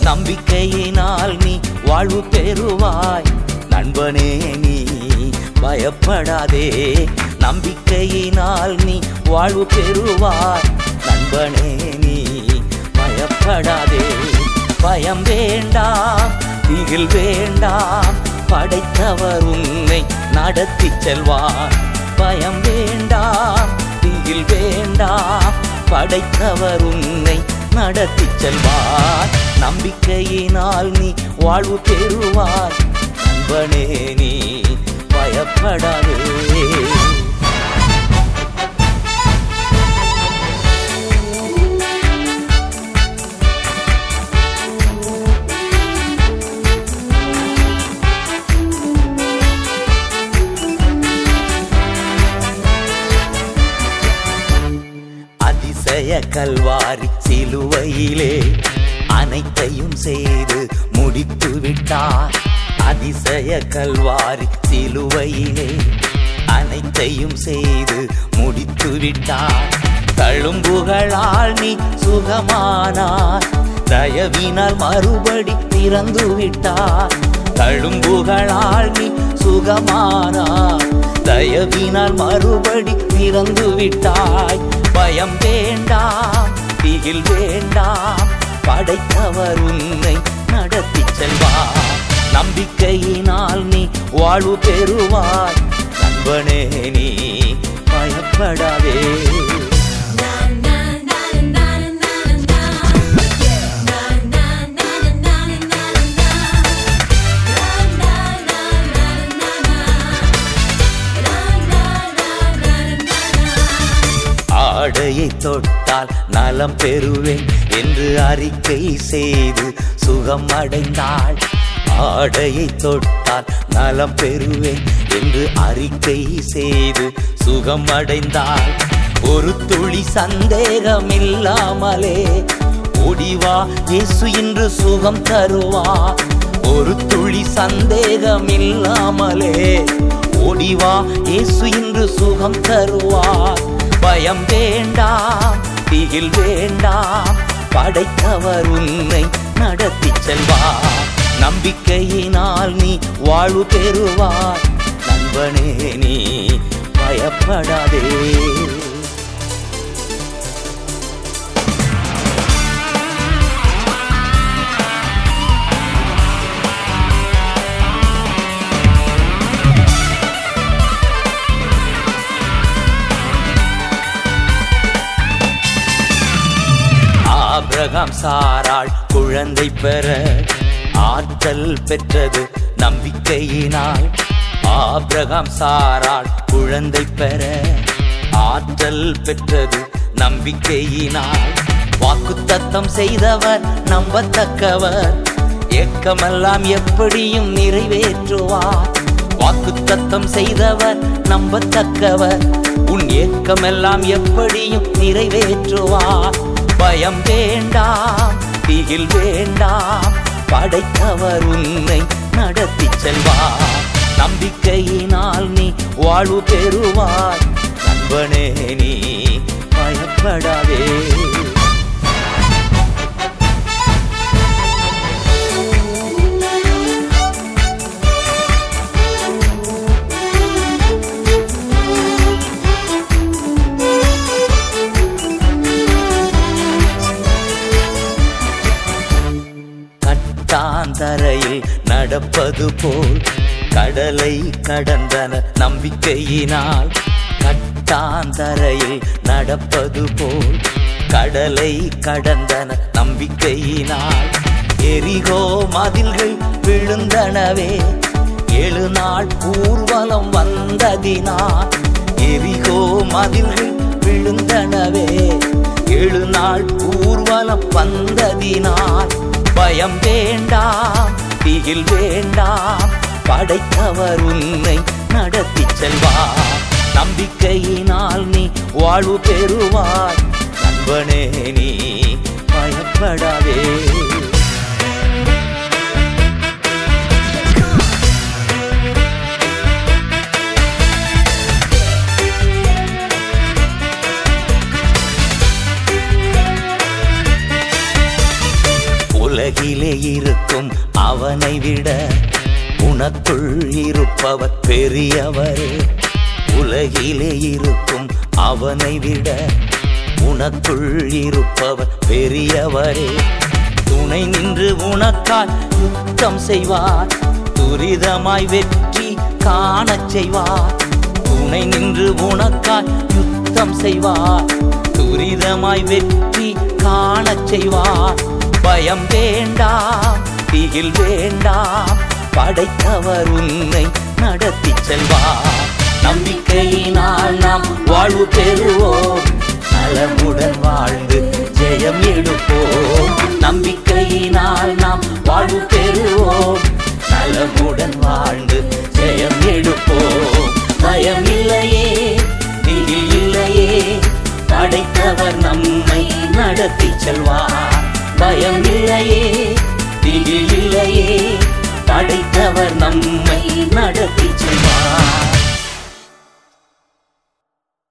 நம்பிக்கையினால் நீ வாழ்வு பெறுவாய் நண்பனே நீ பயப்படாதே நம்பிக்கையினால் நீ வாழ்வு பெறுவாய் நண்பனே நீ பயப்படாதே பயம் வேண்டாம் திகில் வேண்டாம் படைத்தவர் உன்னை நடத்தி செல்வார் பயம் வேண்டாம் திகில் வேண்டாம் படைத்தவர் உன்னை நடத்தி செல்வார் நம்பிக்கையினால் நீ வாழ்வு பெறுவார் நண்பனே நீ பயப்படாதே அதிசய கல்வாரி சிலுவையிலே அனைத்தையும் செய்து முடித்து விட்டார் அதிசய கல்வாரி சிலுவையிலே அனைத்தையும் செய்து முடித்து விட்டார் தழும்புகளால் நீ சுகமானார் தயவினால் மறுபடி திறந்து விட்டார் தழும்புகளால் நீ சுகமானார் தயவினால் மறுபடி திறந்து விட்டாய் பயம் வேண்டாம் திகில் வேண்டாம் படைத்தவர் உன்னை நடத்தி செல்வார் நம்பிக்கையினால் நீ வாழ்வு பெறுவாய் நண்பனே நீ பயப்படாதே ஆடையை தொட்டால் நலம் பெறுவேன் என்று அறிக்கை செய்து சுகம் அடைந்தாள் ஆடையை தொட்டால் நலம் பெறுவேன் என்று அறிக்கை செய்து சுகம் அடைந்தாள் ஒரு துளி சந்தேகம் இல்லாமலே ஓடிவா இயேசு இன்று சுகம் தருவார் ஒரு துளி சந்தேகம் இல்லாமலே ஓடிவா இயேசு இன்று சுகம் தருவார் பயம் வேண்டாம் திகில் வேண்டாம் படைத்தவர் உன்னை நடத்தி செல்வார் நம்பிக்கையினால் நீ வாழ்வு பெறுவார் நண்பனே நீ பயப்படாதே ஆபிரகாம் சாராள் குழந்தை பெற ஆற்றல் பெற்றது நம்பிக்கையினால் ஆபிரகாம் சாராள் குழந்தை பெற ஆற்றல் பெற்றது நம்பிக்கையினால் வாக்குத்தத்தம் செய்தவர் நம்பத்தக்கவர் ஏக்கமெல்லாம் எப்படியும் நிறைவேற்றுவார் வாக்குத்தத்தம் செய்தவர் நம்பத்தக்கவர் உன் ஏக்கமெல்லாம் எப்படியும் நிறைவேற்றுவார் பயம் வேண்டாம் திகில் வேண்டாம் படைத்தவர் உன்னை நடத்தி செல்வார் நம்பிக்கையினால் நீ வாழ்வு பெறுவாய் நண்பனே நீ பயப்படாதே கட்டாந்தரையில் நடப்பது போல் கடலை கடந்தன நம்பிக்கையினால் கட்டாந்தரையில் நடப்பது போல் கடலை கடந்தன நம்பிக்கையினால் எரிகோ மதில்கள் விழுந்தனவே ஏழு நாள் ஊர்வலம் வந்ததினால் எரிகோ மதில்கள் விழுந்தனவே ஏழு நாள் ஊர்வலம் வந்ததினால் பயம் வேண்டாம் திகில் வேண்டாம் படைத்தவர் உன்னை நடத்தி செல்வார் நம்பிக்கையினால் நீ வாழ்வு பெறுவாய் நண்பனே நீ பயப்படாதே உலகிலே இருக்கும் அவனை விட உனக்குள் இருப்பவர் பெரியவரே உலகிலே இருக்கும் அவனை விட உனக்குள் இருப்பவர் பெரியவரே துணை நின்று உனக்கால் யுத்தம் செய்வார் துரிதமாய் வெற்றி காணச் செய்வார் துணை நின்று உனக்கால் யுத்தம் செய்வார் துரிதமாய் வெற்றி காணச் செய்வார் பயம் வேண்டாம் திகில் வேண்டாம் படைத்தவர் உன்னை நடத்தி செல்வார் நம்பிக்கையினால் நாம் வாழ்வு பெறுவோம் நலமுடன் வாழ்ந்து ஜெயம் எடுப்போம் நம்பிக்கையினால் நாம் வாழ்வு பெறுவோம் நலமுடன் வாழ்ந்து ஜெயம் எடுப்போம் பயம் இல்லையே திகில் இல்லையே படைத்தவர் நம்மை நடத்தி செல்வார் பயம் இல்லையே திகில் இல்லையே படைத்தவர் நம்மை நடத்தி செல்வார்